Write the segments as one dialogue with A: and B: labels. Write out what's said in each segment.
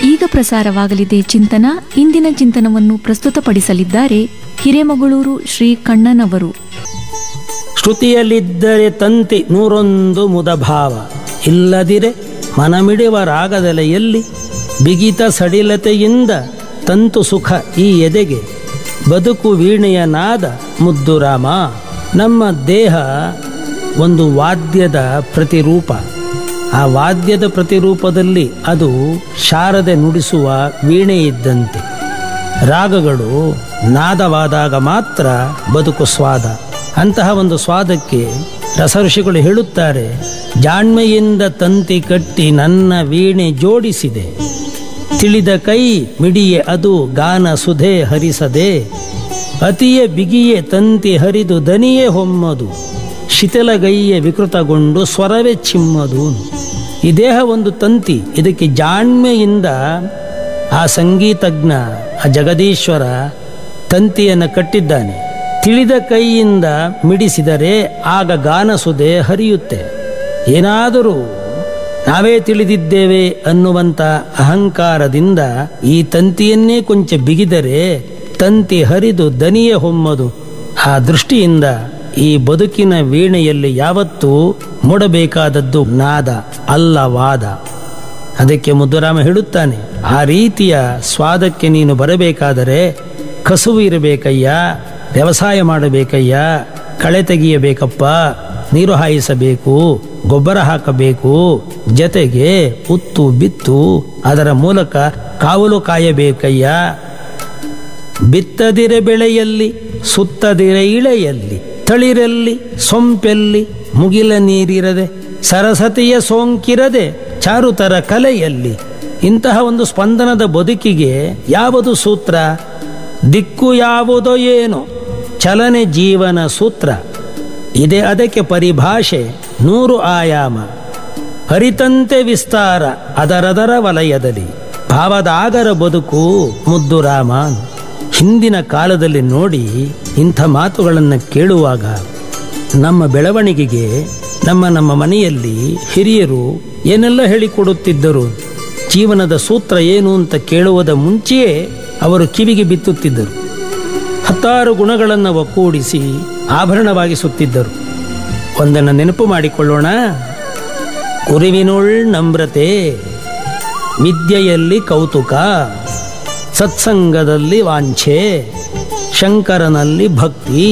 A: ಈಗ ಪ್ರಸಾರವಾಗಲಿದೆ ಚಿಂತನ ಇಂದಿನ ಚಿಂತನವನ್ನು ಪ್ರಸ್ತುತಪಡಿಸಲಿದ್ದಾರೆ ಹಿರೇಮಗಳೂರು ಶ್ರೀ ಕಣ್ಣನವರು
B: ಶ್ರುತಿಯಲ್ಲಿದ್ದರೆ ತಂತಿ ನೂರೊಂದು ಮುದಭಾವ ಇಲ್ಲದಿರೆ ಮನಮಿಡುವ ರಾಗದಲೆಯಲ್ಲಿ ಬಿಗಿತ ಸಡಿಲತೆಯಿಂದ ತಂತು ಸುಖ ಈ ಎದೆಗೆ ಬದುಕು ವೀಣೆಯ ನಾದ ಮುದ್ದು ರಾಮ ನಮ್ಮ ದೇಹ ಒಂದು ವಾದ್ಯದ ಪ್ರತಿರೂಪ ಆ ವಾದ್ಯದ ಪ್ರತಿರೂಪದಲ್ಲಿ ಅದು ಶಾರದೆ ನುಡಿಸುವ ವೀಣೆ ಇದ್ದಂತೆ ರಾಗಗಳು ನಾದವಾದಾಗ ಮಾತ್ರ ಬದುಕು ಸ್ವಾದ ಅಂತಹ ಒಂದು ಸ್ವಾದಕ್ಕೆ ರಸಋಷಿಗಳು ಹೇಳುತ್ತಾರೆ ಜಾಣ್ಮೆಯಿಂದ ತಂತಿ ಕಟ್ಟಿ ನನ್ನ ವೀಣೆ ಜೋಡಿಸಿದೆ ತಿಳಿದ ಕೈ ಮಿಡಿಯೆ ಅದು ಗಾನ ಸುಧೆ ಹರಿಸದೆ ಅತಿಯ ಬಿಗಿಯೇ ತಂತಿ ಹರಿದು ದನಿಯೇ ಹೊಮ್ಮದು ಶಿಥಿಲಗೈಯೆ ವಿಕೃತಗೊಂಡು ಸ್ವರವೇ ಚಿಮ್ಮದು ಈ ದೇಹ ಒಂದು ತಂತಿ ಇದಕ್ಕೆ ಜಾಣ್ಮೆಯಿಂದ ಆ ಸಂಗೀತಜ್ಞ ಆ ಜಗದೀಶ್ವರ ತಂತಿಯನ್ನು ಕಟ್ಟಿದ್ದಾನೆ ತಿಳಿದ ಕೈಯಿಂದ ಮಿಡಿಸಿದರೆ ಆಗ ಗಾನಸುದೆ ಹರಿಯುತ್ತೆ ಏನಾದರೂ ನಾವೇ ತಿಳಿದಿದ್ದೇವೆ ಅನ್ನುವಂಥ ಅಹಂಕಾರದಿಂದ ಈ ತಂತಿಯನ್ನೇ ಕೊಂಚ ಬಿಗಿದರೆ ತಂತಿ ಹರಿದು ದನಿಯ ಹೊಮ್ಮದು ಆ ದೃಷ್ಟಿಯಿಂದ ಈ ಬದುಕಿನ ವೀಣೆಯಲ್ಲಿ ಯಾವತ್ತೂ ಮೂಡಬೇಕಾದದ್ದು ನಾದ ಅಲ್ಲ ವಾದ ಅದಕ್ಕೆ ಮುದ್ದುರಾಮ ಹೇಳುತ್ತಾನೆ ಆ ರೀತಿಯ ಸ್ವಾದಕ್ಕೆ ನೀನು ಬರಬೇಕಾದರೆ ಕಸುವು ಇರಬೇಕಯ್ಯ ವ್ಯವಸಾಯ ಮಾಡಬೇಕಯ್ಯ ಕಳೆ ತೆಗೆಯಬೇಕಪ್ಪ ನೀರು ಹಾಯಿಸಬೇಕು ಗೊಬ್ಬರ ಹಾಕಬೇಕು ಜತೆಗೆ ಉತ್ತು ಬಿತ್ತು ಅದರ ಮೂಲಕ ಕಾವಲು ಕಾಯಬೇಕಯ್ಯ ಬಿತ್ತದಿರೆ ಬೆಳೆಯಲ್ಲಿ ಸುತ್ತದಿರೆ ಇಳೆಯಲ್ಲಿ ತಳಿರಲ್ಲಿ ಸೊಂಪೆಲ್ಲಿ ಮುಗಿಲ ನೀರಿರದೆ ಸರಸತೆಯ ಸೋಂಕಿರದೆ ಚಾರುತರ ಕಲೆಯಲ್ಲಿ ಇಂತಹ ಒಂದು ಸ್ಪಂದನದ ಬದುಕಿಗೆ ಯಾವುದು ಸೂತ್ರ ದಿಕ್ಕು ಯಾವುದೋ ಏನೋ ಚಲನೆ ಜೀವನ ಸೂತ್ರ ಇದೆ ಅದಕ್ಕೆ ಪರಿಭಾಷೆ ನೂರು ಆಯಾಮ ಹರಿತಂತೆ ವಿಸ್ತಾರ ಅದರದರ ವಲಯದಲ್ಲಿ ಭಾವದಾಗರ ಬದುಕು ಮುದ್ದು ರಾಮ ಹಿಂದಿನ ಕಾಲದಲ್ಲಿ ನೋಡಿ ಇಂಥ ಮಾತುಗಳನ್ನು ಕೇಳುವಾಗ ನಮ್ಮ ಬೆಳವಣಿಗೆಗೆ ನಮ್ಮ ನಮ್ಮ ಮನೆಯಲ್ಲಿ ಹಿರಿಯರು ಏನೆಲ್ಲ ಹೇಳಿಕೊಡುತ್ತಿದ್ದರು ಜೀವನದ ಸೂತ್ರ ಏನು ಅಂತ ಕೇಳುವುದ ಮುಂಚೆಯೇ ಅವರು ಕಿವಿಗೆ ಬಿತ್ತುತ್ತಿದ್ದರು ಹತ್ತಾರು ಗುಣಗಳನ್ನು ಒಕ್ಕೂಡಿಸಿ ಆಭರಣವಾಗಿಸುತ್ತಿದ್ದರು ಒಂದನ್ನು ನೆನಪು ಮಾಡಿಕೊಳ್ಳೋಣ ಕುರಿವಿನುಳ್ ನಮ್ರತೆ ವಿದ್ಯೆಯಲ್ಲಿ ಕೌತುಕ ಸತ್ಸಂಗದಲ್ಲಿ ವಾಂಛೆ ಶಂಕರನಲ್ಲಿ ಭಕ್ತಿ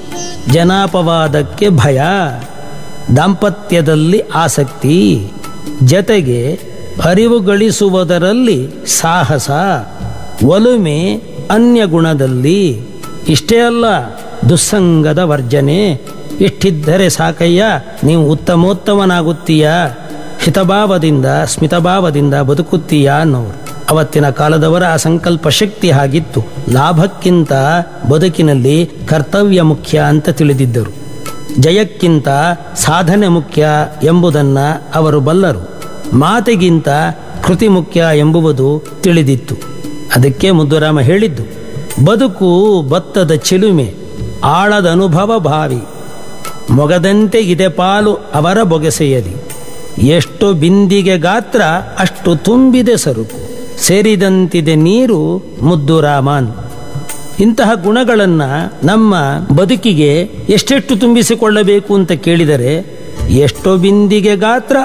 B: ಜನಾಪವಾದಕ್ಕೆ ಭಯ ದಾಂಪತ್ಯದಲ್ಲಿ ಆಸಕ್ತಿ ಜತೆಗೆ ಅರಿವು ಗಳಿಸುವುದರಲ್ಲಿ ಸಾಹಸ ಒಲುಮೆ ಅನ್ಯ ಗುಣದಲ್ಲಿ ಇಷ್ಟೇ ಅಲ್ಲ ದುಸ್ಸಂಗದ ವರ್ಜನೆ ಇಷ್ಟಿದ್ದರೆ ಸಾಕಯ್ಯ ನೀವು ಉತ್ತಮೋತ್ತಮನಾಗುತ್ತೀಯ ಹಿತಭಾವದಿಂದ ಸ್ಮಿತಭಾವದಿಂದ ಬದುಕುತ್ತೀಯಾ ಅನ್ನೋರು ಅವತ್ತಿನ ಕಾಲದವರ ಆ ಸಂಕಲ್ಪ ಶಕ್ತಿ ಹಾಗಿತ್ತು ಲಾಭಕ್ಕಿಂತ ಬದುಕಿನಲ್ಲಿ ಕರ್ತವ್ಯ ಮುಖ್ಯ ಅಂತ ತಿಳಿದಿದ್ದರು ಜಯಕ್ಕಿಂತ ಸಾಧನೆ ಮುಖ್ಯ ಎಂಬುದನ್ನ ಅವರು ಬಲ್ಲರು ಮಾತಿಗಿಂತ ಕೃತಿ ಮುಖ್ಯ ಎಂಬುವುದು ತಿಳಿದಿತ್ತು ಅದಕ್ಕೆ ಮುದ್ದುರಾಮ ಹೇಳಿದ್ದು ಬದುಕು ಭತ್ತದ ಚಿಲುಮೆ ಆಳದ ಅನುಭವ ಭಾವಿ ಮೊಗದಂತೆ ಇದೆ ಪಾಲು ಅವರ ಬೊಗೆಸೆಯಲಿ ಎಷ್ಟು ಬಿಂದಿಗೆ ಗಾತ್ರ ಅಷ್ಟು ತುಂಬಿದೆ ಸರುಕು ಸೇರಿದಂತಿದೆ ನೀರು ಮುದ್ದು ರಾಮನ್ ಇಂತಹ ಗುಣಗಳನ್ನು ನಮ್ಮ ಬದುಕಿಗೆ ಎಷ್ಟೆಷ್ಟು ತುಂಬಿಸಿಕೊಳ್ಳಬೇಕು ಅಂತ ಕೇಳಿದರೆ ಎಷ್ಟೋ ಬಿಂದಿಗೆ ಗಾತ್ರ